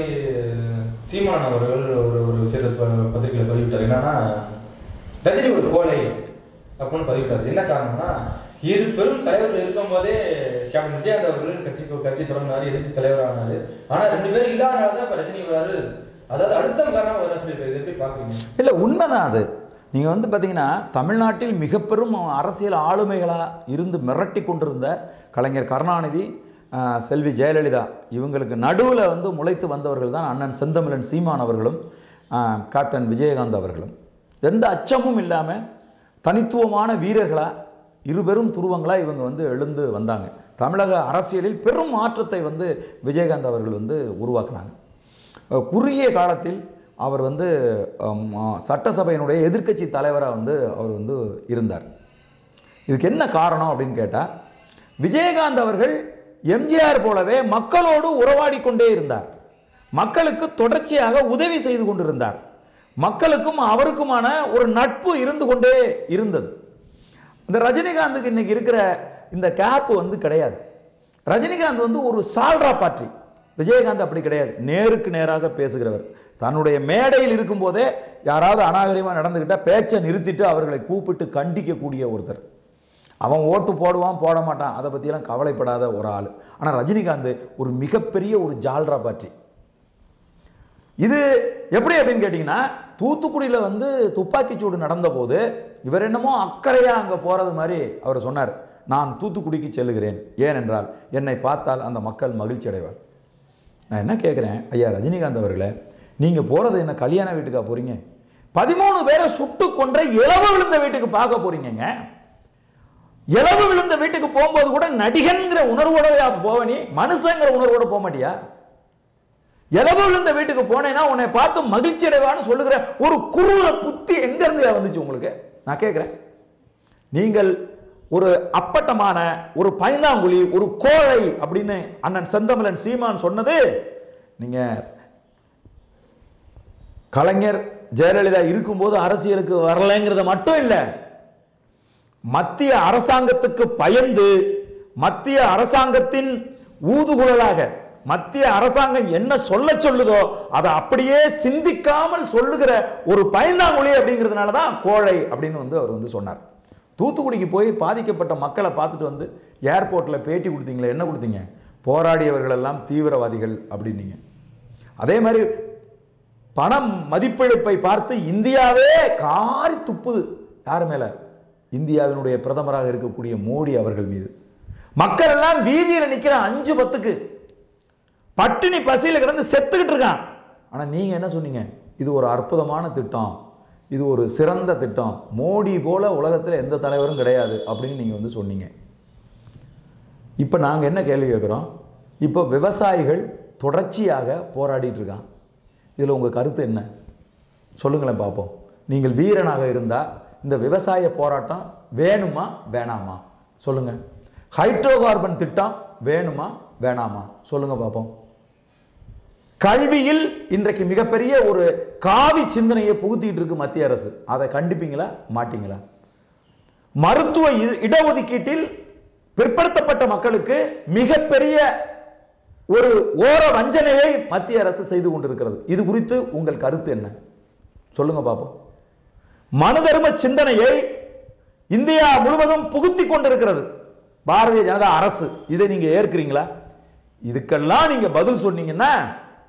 சீமான் அவர்கள் ஒரு ஒரு சிறு ப- பத்திரிகையில பதிவிட்டார் என்னன்னா ரஜினி ஒரு கோழை அப்படின்னு பதிவிட்டார் என்ன காரணம்னா இரு பெரும் தலைவர்கள் இருக்கும் போதே கேப்டன் விஜயகாந்த் அவர்கள் கட்சிக்கு கட்சி தொடங்கினாரு எதிர்த்து தலைவரானாரு ஆனா ரெண்டு பேரும் இல்லாதனால தான் இப்ப ரஜினி வராரு அதாவது அடுத்த காரணம் வர சொல்லியிருக்காரு இதை எப்படி பாக்குறீங்க
இல்லை உண்மைதான் அது நீங்கள் வந்து பார்த்தீங்கன்னா தமிழ்நாட்டில் மிக பெரும் அரசியல் ஆளுமைகளாக இருந்து மிரட்டி கொண்டிருந்த கலைஞர் கருணாநிதி ஆஹ், செல்வி ஜெயலலிதா இவங்களுக்கு நடுவில் வந்து முளைத்து வந்தவர்கள் தான் அண்ணன் செந்தமிழன் சீமான் அவர்களும் ஆஹ், கேப்டன் விஜயகாந்த் அவர்களும் எந்த அச்சமும் இல்லாமல் தனித்துவமான வீரர்களாக இருபெரும் துருவங்களாக இவங்க வந்து எழுந்து வந்தாங்க தமிழக அரசியலில் பெரும் மாற்றத்தை வந்து விஜயகாந்த் அவர்கள் வந்து உருவாக்குனாங்க அஹ் குறுகிய காலத்தில் அவர் வந்து அம், ஆ, சட்டசபையினுடைய எதிர்க்கட்சி தலைவராக வந்து அவர் வந்து இருந்தார் இதுக்கு என்ன காரணம் அப்படின்னு கேட்டால் விஜயகாந்த் அவர்கள் எம்ஜிஆர் போலவே மக்களோடு உறவாடி கொண்டே இருந்தார் மக்களுக்கு தொடர்ச்சியாக உதவி செய்து கொண்டிருந்தார் மக்களுக்கும் அவருக்குமான ஒரு நட்பு இருந்து கொண்டே இருந்தது இந்த ரஜினிகாந்துக்கு இன்னைக்கு இருக்கிற இந்த கேப் வந்து கிடையாது ரஜினிகாந்த் வந்து ஒரு சால்ரா பாற்றி விஜயகாந்த் அப்படி கிடையாது நேருக்கு நேராக பேசுகிறவர் தன்னுடைய மேடையில் இருக்கும்போதே யாராவது அநாகரிகமாக நடந்துக்கிட்டா பேச்சை நிறுத்திட்டு அவர்களை கூப்பிட்டு கண்டிக்கக்கூடிய ஒருத்தர் அவன் ஓட்டு போடுவான் போட மாட்டான் அதை பற்றியெல்லாம் கவலைப்படாத ஒரு ஆள் ஆனால் ரஜினிகாந்த் ஒரு மிகப்பெரிய ஒரு ஜால்ரா பாற்றி இது எப்படி அப்படின்னு கேட்டிங்கன்னா தூத்துக்குடியில் வந்து துப்பாக்கிச்சூடு நடந்தபோது இவர் என்னமோ அக்கறையாக அங்கே போகிறது மாதிரி அவர் சொன்னார் நான் தூத்துக்குடிக்கு செல்லுகிறேன் ஏனென்றால் என்னை பார்த்தால் அந்த மக்கள் மகிழ்ச்சி அடைவார் நான் என்ன கேட்குறேன் ஐயா ரஜினிகாந்த் அவர்களே நீங்கள் போகிறது என்ன கல்யாண வீட்டுக்கா போகிறீங்க பதிமூணு பேரை சுட்டு கொன்ற இளவு விழுந்த வீட்டுக்கு பார்க்க போறீங்கங்க இளவு விழுந்த வீட்டுக்கு போகும்போது கூட நடிகன்கிற உணர்வோடயா போவ நீ மனுஷங்கிற உணர்வோட போக மாட்டியா இளவு விழுந்த வீட்டுக்கு போனேன்னா உன்னை பார்த்து மகிழ்ச்சி அடைவான்னு சொல்லுகிற ஒரு குரூர புத்தி எங்க இருந்து வந்துச்சு உங்களுக்கு நான் கேட்குறேன் நீங்கள் ஒரு அப்பட்டமான ஒரு பைந்தாங்குழி ஒரு கோழை அப்படின்னு அண்ணன் செந்தமிழன் சீமான் சொன்னது நீங்க கலைஞர் ஜெயலலிதா இருக்கும்போது அரசியலுக்கு வரலைங்கிறத மட்டும் இல்லை மத்திய அரசாங்கத்துக்கு பயந்து மத்திய அரசாங்கத்தின் ஊதுகுழலாக மத்திய அரசாங்கம் என்ன சொல்ல சொல்லுதோ அதை அப்படியே சிந்திக்காமல் சொல்லுகிற ஒரு பயந்தாங்குழி அப்படிங்கிறதுனால தான் கோழை அப்படின்னு வந்து அவர் வந்து சொன்னார் தூத்துக்குடிக்கு போய் பாதிக்கப்பட்ட மக்களை பார்த்துட்டு வந்து ஏர்போர்ட்டில் பேட்டி கொடுத்தீங்களே என்ன கொடுத்தீங்க போராடியவர்கள் எல்லாம் தீவிரவாதிகள் அப்படின்னீங்க அதே மாதிரி பணம் மதிப்பிழப்பை பார்த்து இந்தியாவே காரி துப்புது யார் மேல இந்தியாவினுடைய பிரதமராக இருக்கக்கூடிய மோடி அவர்கள் மீது மக்கள் எல்லாம் வீதியில் நிக்கிற அஞ்சு பத்துக்கு பட்டினி பசியில் கிடந்து செத்துக்கிட்டு இருக்கான் ஆனா நீங்க என்ன சொன்னீங்க இது ஒரு அற்புதமான திட்டம் இது ஒரு சிறந்த திட்டம் மோடி போல உலகத்தில் எந்த தலைவரும் கிடையாது அப்படின்னு நீங்க வந்து சொன்னீங்க இப்போ நாங்கள் என்ன கேள்வி கேட்குறோம் இப்போ விவசாயிகள் தொடர்ச்சியாக போராடிட்டு இருக்கான் இதில் உங்கள் கருத்து என்ன சொல்லுங்களேன் பார்ப்போம் நீங்கள் வீரனாக இருந்தால் இந்த விவசாய போராட்டம் வேணுமா வேணாமா சொல்லுங்கள் ஹைட்ரோ கார்பன் திட்டம் வேணுமா வேணாமா சொல்லுங்க பார்ப்போம் கல்வியில் இன்றைக்கு மிகப்பெரிய ஒரு காவி சிந்தனையை புகுத்திட்டு இருக்கு மத்திய அரசு அதை கண்டிப்பீங்களா மாட்டீங்களா மருத்துவ இ- இடஒதுக்கீட்டில் பிற்படுத்தப்பட்ட மக்களுக்கு மிகப்பெரிய ஒரு ஓர வஞ்சனையை மத்திய அரசு செய்து கொண்டிருக்கிறது இது குறித்து உங்கள் கருத்து என்ன சொல்லுங்க பாப்போம் மனு தர்ம சிந்தனையை இந்தியா முழுவதும் புகுத்தி கொண்டிருக்கிறது பாரதிய ஜனதா அரசு இதை நீங்க ஏற்கிறீங்களா இதுக்கெல்லாம் நீங்க பதில் சொன்னீங்கன்னா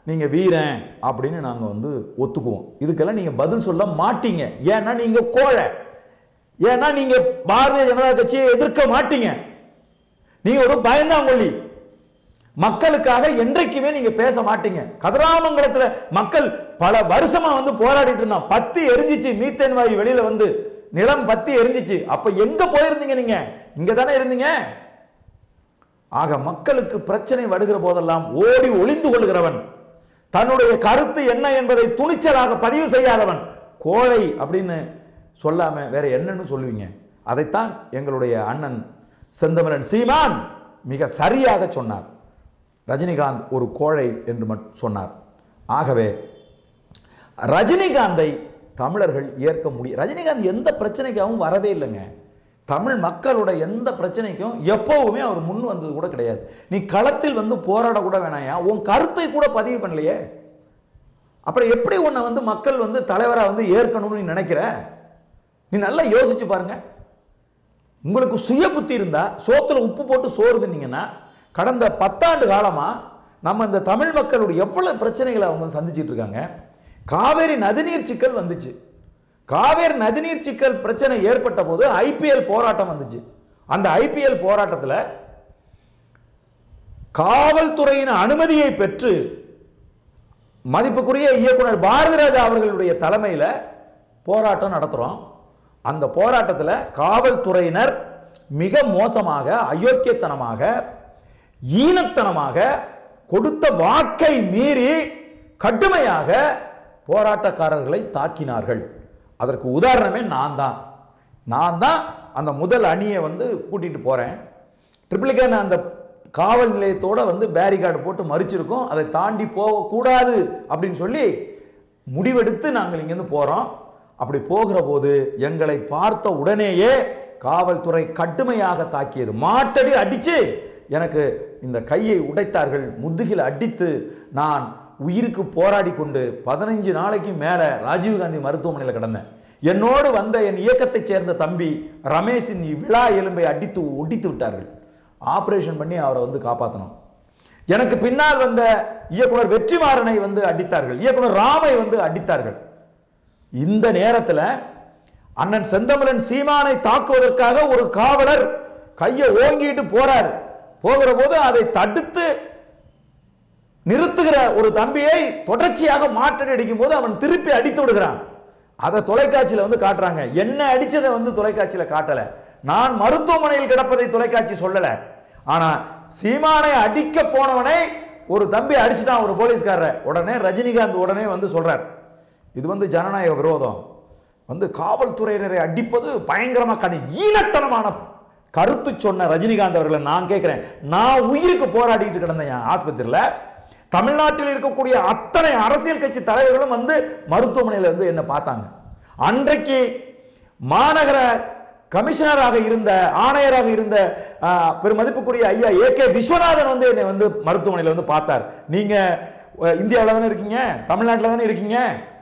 நீங்க வீரன் அப்படின்னு நாங்க வந்து ஒத்துக்குவோம் இதுக்கெல்லாம் நீங்க பதில் சொல்ல மாட்டீங்க ஏன்னா நீங்க கோழை ஏன்னா நீங்க பாரதிய ஜனதா கட்சியை எதிர்க்க மாட்டீங்க நீங்க ஒரு பயந்தாங்கொல்லி மக்களுக்காக என்றைக்குமே நீங்க பேச மாட்டீங்க கதிராமங்கலத்துல மக்கள் பல வருஷமா வந்து போராடிட்டு இருந்தான் பத்தி எரிஞ்சிச்சு மீத்தேன் வாயு வெளியில வந்து நிலம் பத்தி எரிஞ்சிச்சு அப்ப எங்க போயிருந்தீங்க நீங்க இங்க தானே இருந்தீங்க ஆக மக்களுக்கு பிரச்சனை வருகிற போதெல்லாம் ஓடி ஒளிந்து கொள்கிறவன் தன்னுடைய கருத்து என்ன என்பதை துணிச்சலாக பதிவு செய்யாதவன் கோழை அப்படின்னு சொல்லாம வேற என்னன்னு சொல்லுவீங்க அதைத்தான் எங்களுடைய அண்ணன் செந்தமிழன் சீமான் மிக சரியாக சொன்னார் ரஜினிகாந்த் ஒரு கோழை என்று மட்டும் சொன்னார் ஆகவே ரஜினிகாந்தை தமிழர்கள் ஏற்க முடியும் ரஜினிகாந்த் எந்த பிரச்சனைக்காகவும் வரவே இல்லைங்க தமிழ் மக்களோட எந்த பிரச்சனைக்கும் எப்பவுமே அவர் முன் வந்தது கூட கிடையாது நீ களத்தில் வந்து போராட கூட வேணாயா உன் கருத்தை கூட பதிவு பண்ணலையே அப்புறம் எப்படி உன்னை வந்து மக்கள் வந்து தலைவராக வந்து ஏற்கணும்னு நீ நினைக்கிற நீ நல்லா யோசிச்சு பாருங்க உங்களுக்கு சுய புத்தி இருந்தா சோத்துல உப்பு போட்டு சோறு தின்னீங்கன்னா கடந்த பத்தாண்டு காலமா நம்ம இந்த தமிழ் மக்களுடைய எவ்வளவு பிரச்சனைகளை அவங்க சந்திச்சிட்டு இருக்காங்க காவேரி நதிநீர் சிக்கல் வந்துச்சு காவேரி நதிநீர் சிக்கல் பிரச்சனை ஏற்பட்ட போது ஐபிஎல் போராட்டம் வந்துச்சு அந்த ஐபிஎல் போராட்டத்தில் காவல்துறையின் அனுமதியை பெற்று மதிப்புக்குரிய இயக்குனர் பாரதிராஜா அவர்களுடைய தலைமையில் போராட்டம் நடத்துகிறோம் அந்த போராட்டத்தில் காவல்துறையினர் மிக மோசமாக அயோக்கியத்தனமாக ஈனத்தனமாக கொடுத்த வாக்கை மீறி கடுமையாக போராட்டக்காரர்களை தாக்கினார்கள் அதற்கு உதாரணமே நான் தான் நான் தான் அந்த முதல் அணியை வந்து கூட்டிட்டு போறேன் ட்ரிபிளிகன் அந்த காவல் நிலையத்தோட வந்து பேரிகார்டு போட்டு மறிச்சிருக்கோம் அதை தாண்டி போகக்கூடாது அப்படின்னு சொல்லி முடிவெடுத்து நாங்கள் இங்கேருந்து போகிறோம் அப்படி போகிற போது எங்களை பார்த்த உடனேயே காவல்துறை கடுமையாக தாக்கியது மாட்டடி அடிச்சு எனக்கு இந்த கையை உடைத்தார்கள் முதுகில் அடித்து நான் உயிருக்கு போராடி கொண்டு பதினைஞ்சு நாளைக்கு மேலே ராஜீவ்காந்தி மருத்துவமனையில் கிடந்தேன் என்னோடு வந்த என் இயக்கத்தைச் சேர்ந்த தம்பி ரமேஷின் விழா எலும்பை அடித்து ஒடித்து விட்டார்கள் ஆபரேஷன் பண்ணி அவரை வந்து காப்பாற்றணும் எனக்கு பின்னால் வந்த இயக்குனர் வெற்றிமாறனை வந்து அடித்தார்கள் இயக்குனர் ராமை வந்து அடித்தார்கள் இந்த நேரத்தில் அண்ணன் செந்தமிழன் சீமானை தாக்குவதற்காக ஒரு காவலர் கையை ஓங்கிட்டு போறார் போகிற போது அதை தடுத்து நிறுத்துகிற ஒரு தம்பியை தொடர்ச்சியாக மாற்றடி அடிக்கும் போது அவன் திருப்பி அடித்து விடுகிறான் அதை தொலைக்காட்சியில வந்து காட்டுறாங்க என்ன அடிச்சதை வந்து தொலைக்காட்சியில காட்டல நான் மருத்துவமனையில் கிடப்பதை தொலைக்காட்சி சொல்லல ஆனா சீமானை அடிக்க போனவனை ஒரு தம்பி அடிச்சிட்டான் ஒரு போலீஸ்காரர் உடனே ரஜினிகாந்த் உடனே வந்து சொல்றார் இது வந்து ஜனநாயக விரோதம் வந்து காவல்துறையினரை அடிப்பது பயங்கரமா கனி ஈனத்தனமான கருத்து சொன்ன ரஜினிகாந்த் அவர்களை நான் கேட்கிறேன் நான் உயிருக்கு போராடிட்டு கிடந்தேன் ஆஸ்பத்திரியில் தமிழ்நாட்டில் இருக்கக்கூடிய அத்தனை அரசியல் கட்சி தலைவர்களும் வந்து மருத்துவமனையில் வந்து என்ன பார்த்தாங்க அன்றைக்கு மாநகர கமிஷனராக இருந்த ஆணையராக இருந்த ஆ, பெருமதிப்புக்குரிய ஐயா ஏ கே விஸ்வநாதன் வந்து என்னை வந்து மருத்துவமனையில் வந்து பார்த்தார் நீங்க அஹ், இந்தியாவில் தானே இருக்கீங்க தமிழ்நாட்டில் தானே இருக்கீங்க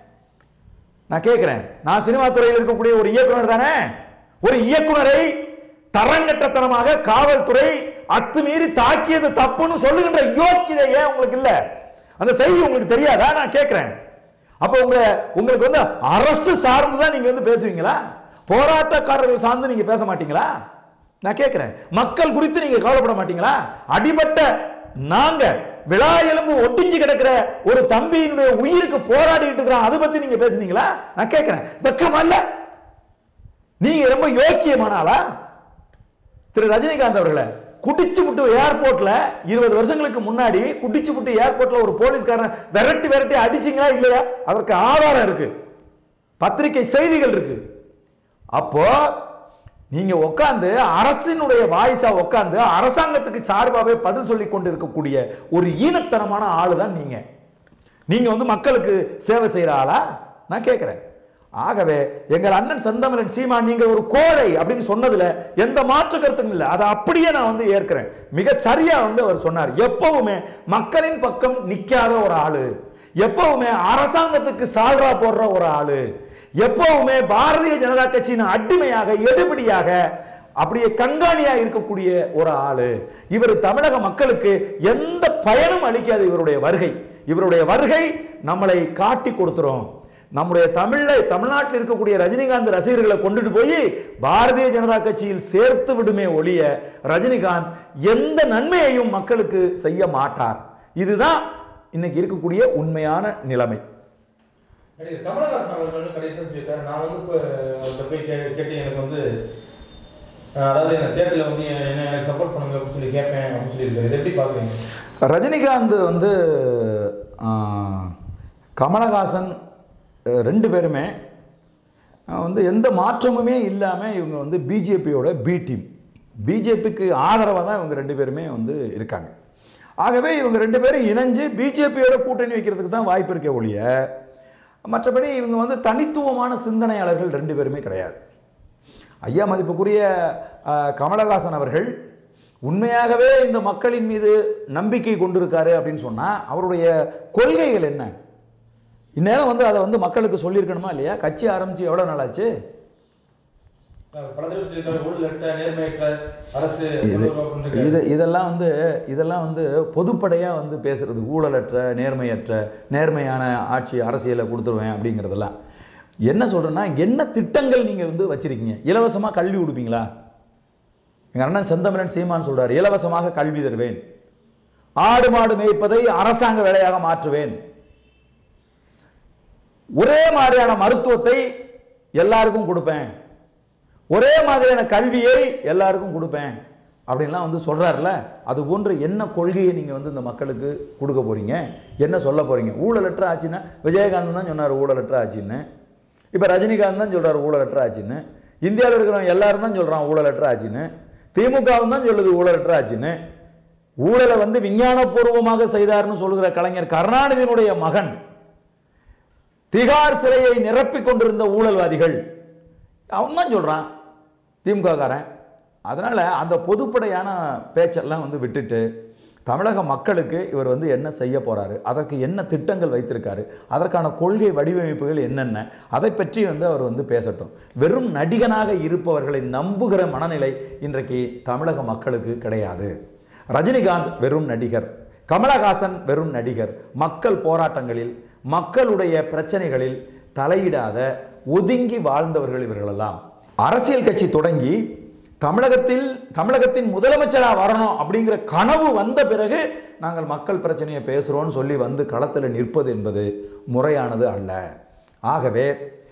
நான் கேட்கிறேன் நான் சினிமா துறையில் இருக்கக்கூடிய ஒரு இயக்குனர் தானே ஒரு இயக்குனரை தரங்கட்டத்தனமாக காவல்துறை அத்துமீறி தாக்கியது தப்புன்னு சொல்லுகின்ற யோக்கியதை ஏன் உங்களுக்கு இல்ல அந்த செய்தி உங்களுக்கு தெரியாதா நான் கேட்கிறேன் அப்ப உங்களை உங்களுக்கு வந்து அரசு சார்ந்து தான் நீங்க வந்து பேசுவீங்களா போராட்டக்காரர்கள் சார்ந்து நீங்க பேச மாட்டீங்களா நான் கேட்கிறேன் மக்கள் குறித்து நீங்க கவலைப்பட மாட்டீங்களா அடிபட்ட நாங்க விழா எலும்பு ஒட்டிஞ்சு கிடக்கிற ஒரு தம்பியினுடைய உயிருக்கு போராடிட்டு இருக்கிறான் அதை பத்தி நீங்க பேசுனீங்களா நான் கேட்கிறேன் வெக்கமா இல்ல நீங்க ரொம்ப யோக்கியமான ஆளா திரு ரஜினிகாந்த் அவர்களே குடிச்சு விட்டு ஏர்போர்ட்ல இருபது வருஷங்களுக்கு முன்னாடி குடிச்சு விட்டு ஏர்போர்ட்ல ஒரு போலீஸ்காரன் விரட்டி விரட்டி அடிச்சீங்களா இல்லையா அதற்கு ஆதாரம் இருக்கு பத்திரிகை செய்திகள் இருக்கு அப்போ நீங்க உட்காந்து அரசினுடைய வாய்ஸா உட்காந்து அரசாங்கத்துக்கு சார்பாகவே பதில் சொல்லி கொண்டு இருக்கக்கூடிய ஒரு ஈனத்தனமான ஆளு தான் நீங்க நீங்க வந்து மக்களுக்கு சேவை செய்யற ஆளா நான் கேட்கிறேன் ஆகவே எங்கள் அண்ணன் செந்தமிழன் சீமான் நீங்க ஒரு கோழை அப்படின்னு சொன்னதுல எந்த மாற்று கருத்தும் இல்லை அதை அப்படியே நான் வந்து ஏற்கிறேன் மிக சரியா வந்து அவர் சொன்னார் எப்பவுமே மக்களின் பக்கம் நிக்காத ஒரு ஆளு எப்பவுமே அரசாங்கத்துக்கு சால்ரா போடுற ஒரு ஆளு எப்பவுமே பாரதிய ஜனதா கட்சியின் அடிமையாக எடுபடியாக அப்படியே கண்காணியா இருக்கக்கூடிய ஒரு ஆளு இவர் தமிழக மக்களுக்கு எந்த பயனும் அளிக்காது இவருடைய வருகை இவருடைய வருகை நம்மளை காட்டி கொடுத்துரும் நம்முடைய தமிழ்ல தமிழ்நாட்டில் இருக்கக்கூடிய ரஜினிகாந்த் ரசிகர்களை கொண்டுட்டு போய் பாரதிய ஜனதா கட்சியில் சேர்த்து விடுமே ஒழிய ரஜினிகாந்த் எந்த நன்மையையும் மக்களுக்கு செய்ய மாட்டார் இதுதான் இன்னைக்கு இருக்கக்கூடிய உண்மையான நிலைமை
நடிகர் கமலஹாசன் அவர்கள் வந்து கடைசியாக சொல்லியிருக்காரு நான் வந்து இப்போ அவர்கிட்ட போய் கே கேட்டு எனக்கு வந்து அஹ், அதாவது என்ன தேர்தலில் வந்து என்ன எனக்கு சப்போர்ட் பண்ணுங்க அப்படின்னு சொல்லி கேட்பேன் அப்படின்னு சொல்லியிருக்காரு இதை எப்படி பார்க்குறீங்க
ரஜினிகாந்த் வந்து ஆ, கமலஹாசன் அஹ், ரெண்டு பேருமே அஹ், வந்து எந்த மாற்றமுமே இல்லாமல் இவங்க வந்து பிஜேபியோட பி டீம் பிஜேபிக்கு ஆதரவாக தான் இவங்க ரெண்டு பேருமே வந்து இருக்காங்க ஆகவே இவங்க ரெண்டு பேரும் இணைஞ்சு பிஜேபியோட கூட்டணி வைக்கிறதுக்கு தான் வாய்ப்பு இருக்கே ஒழிய மற்றபடி இவங்க வந்து தனித்துவமான சிந்தனையாளர்கள் ரெண்டு பேருமே கிடையாது ஐயா மதிப்புக்குரிய அஹ், கமலஹாசன் அவர்கள் உண்மையாகவே இந்த மக்களின் மீது நம்பிக்கை கொண்டிருக்காரு அப்படின்னு சொன்னால் அவருடைய கொள்கைகள் என்ன இந்நேரம் வந்து அதை வந்து மக்களுக்கு சொல்லியிருக்கணுமா இல்லையா கட்சி ஆரம்பித்து எவ்வளோ நாளாச்சு
அஹ், பல தடவை சொல்லியிருக்காரு ஊழலற்ற நேர்மையற்ற அரசு
இது
கொண்டு வருவோம் அப்படின்னு இருக்காரு.
இது இதெல்லாம் வந்து இதெல்லாம் வந்து பொதுப்படையாக வந்து பேசுறது ஊழலற்ற நேர்மையற்ற நேர்மையான ஆட்சி அரசியலை கொடுத்துருவேன் அப்படிங்கிறதெல்லாம் என்ன சொல்கிறேன்னா என்ன திட்டங்கள் நீங்கள் வந்து வச்சிருக்கீங்க இலவசமாக கல்வி கொடுப்பீங்களா எங்கள் அண்ணன் செந்தமிழன் சீமான் சொல்றாரு இலவசமாக கல்வி தருவேன் ஆடு மாடு மேய்ப்பதை அரசாங்க வேலையாக மாற்றுவேன் ஒரே மாதிரியான மருத்துவத்தை எல்லாருக்கும் கொடுப்பேன் ஒரே மாதிரியான கல்வியை எல்லாருக்கும் கொடுப்பேன் அப்படின்லாம் வந்து சொல்றாருல அது போன்ற என்ன கொள்கையை நீங்கள் வந்து இந்த மக்களுக்கு கொடுக்க போறீங்க என்ன சொல்ல போறீங்க ஊழலற்ற ஆட்சின்னா விஜயகாந்த் தான் சொன்னார் ஊழலற்ற ஆட்சின்னு இப்போ ரஜினிகாந்த் தான் சொல்றாரு ஊழலற்ற ஆட்சின்னு இந்தியாவில் இருக்கிறவங்க எல்லாரும் தான் சொல்றான் ஊழலற்ற ஆட்சின்னு திமுகவும் தான் சொல்லுது ஊழலற்ற ஆட்சின்னு ஊழலை வந்து விஞ்ஞானபூர்வமாக செய்தார்னு சொல்லுகிற கலைஞர் கருணாநிதியினுடைய மகன் திகார் சிலையை நிரப்பிக் கொண்டிருந்த ஊழல்வாதிகள் அவன் தான் சொல்கிறான் திமுககாரன் அதனால் அந்த பொதுப்படையான பேச்செல்லாம் வந்து விட்டுட்டு தமிழக மக்களுக்கு இவர் வந்து என்ன செய்ய போறாரு அதற்கு என்ன திட்டங்கள் வைத்திருக்காரு அதற்கான கொள்கை வடிவமைப்புகள் என்னென்ன அதை பற்றி வந்து அவர் வந்து பேசட்டும் வெறும் நடிகனாக இருப்பவர்களை நம்புகிற மனநிலை இன்றைக்கு தமிழக மக்களுக்கு கிடையாது ரஜினிகாந்த் வெறும் நடிகர் கமலஹாசன் வெறும் நடிகர் மக்கள் போராட்டங்களில் மக்களுடைய பிரச்சனைகளில் தலையிடாத ஒதுங்கி வாழ்ந்தவர்கள் இவர்களெல்லாம் அரசியல் கட்சி தொடங்கி தமிழகத்தில் தமிழகத்தின் முதலமைச்சராக வரணும் அப்படிங்கிற கனவு வந்த பிறகு நாங்கள் மக்கள் பிரச்சனையை பேசுகிறோன்னு சொல்லி வந்து களத்தில் நிற்பது என்பது முறையானது அல்ல ஆகவே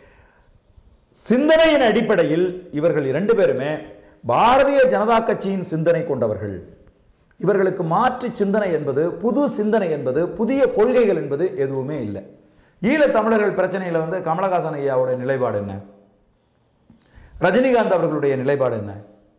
சிந்தனையின் அடிப்படையில் இவர்கள் இரண்டு பேருமே பாரதிய ஜனதா கட்சியின் சிந்தனை கொண்டவர்கள் இவர்களுக்கு மாற்று சிந்தனை என்பது புது சிந்தனை என்பது புதிய கொள்கைகள் என்பது எதுவுமே இல்லை ஈழத் தமிழர்கள் பிரச்சனையில் வந்து கமலஹாசன் ஐயாவுடைய நிலைப்பாடு என்ன ரஜினிகாந்த் அவர்களுடைய நிலைப்பாடு என்ன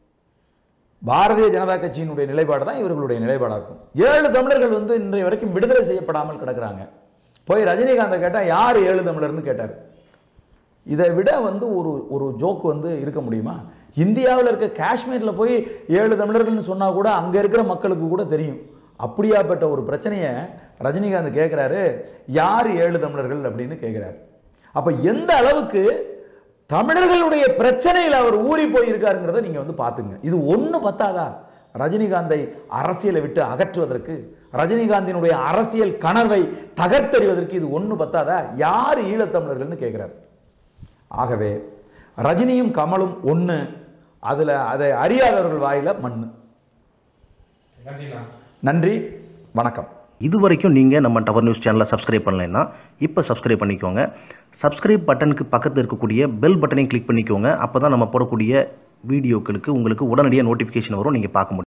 பாரதிய ஜனதா கட்சியினுடைய நிலைப்பாடு தான் இவர்களுடைய நிலைப்பாடாக இருக்கும் ஏழு தமிழர்கள் வந்து இன்றைய வரைக்கும் விடுதலை செய்யப்படாமல் கிடக்குறாங்க போய் ரஜினிகாந்தை கேட்டால் யார் ஏழு தமிழர்னு கேட்டார் இதை விட வந்து ஒரு ஒரு ஜோக்கு வந்து இருக்க முடியுமா இந்தியாவில் இருக்க காஷ்மீரில் போய் ஏழு தமிழர்கள்னு சொன்னால் கூட அங்கே இருக்கிற மக்களுக்கு கூட தெரியும் அப்படியாப்பட்ட ஒரு பிரச்சனையை ரஜினிகாந்த் கேட்குறாரு யார் ஏழு தமிழர்கள் அப்படின்னு கேட்குறாரு அப்போ எந்த அளவுக்கு தமிழர்களுடைய பிரச்சனையில் அவர் ஊறி போயிருக்காருங்கிறத நீங்கள் வந்து பார்த்துங்க இது ஒன்று பத்தாதா ரஜினிகாந்தை அரசியலை விட்டு அகற்றுவதற்கு ரஜினிகாந்தினுடைய அரசியல் கனவை தகர்த்தெறிவதற்கு இது ஒன்று பத்தாதா யார் ஈழத்தமிழர்கள்னு கேட்குறாரு ஆகவே ரஜினியும் கமலும் ஒன்று அதில் அதை அறியாதவர்கள் வாயில மண்ணு
நன்றிண்ணா
நன்றி வணக்கம்
இது வரைக்கும் நீங்கள் நம்ம டவர் நியூஸ் சேனலை சப்ஸ்கிரைப் பண்ணலைன்னா இப்போ சப்ஸ்கிரைப் பண்ணிக்கோங்க சப்ஸ்கிரைப் பட்டனுக்கு பக்கத்தில் இருக்கக்கூடிய பெல் பட்டனையும் கிளிக் பண்ணிக்கோங்க அப்போ தான் நம்ம போடக்கூடிய வீடியோக்களுக்கு உங்களுக்கு உடனடியாக நோட்டிஃபிகேஷன் வரும் நீங்கள் பார்க்க முடியும்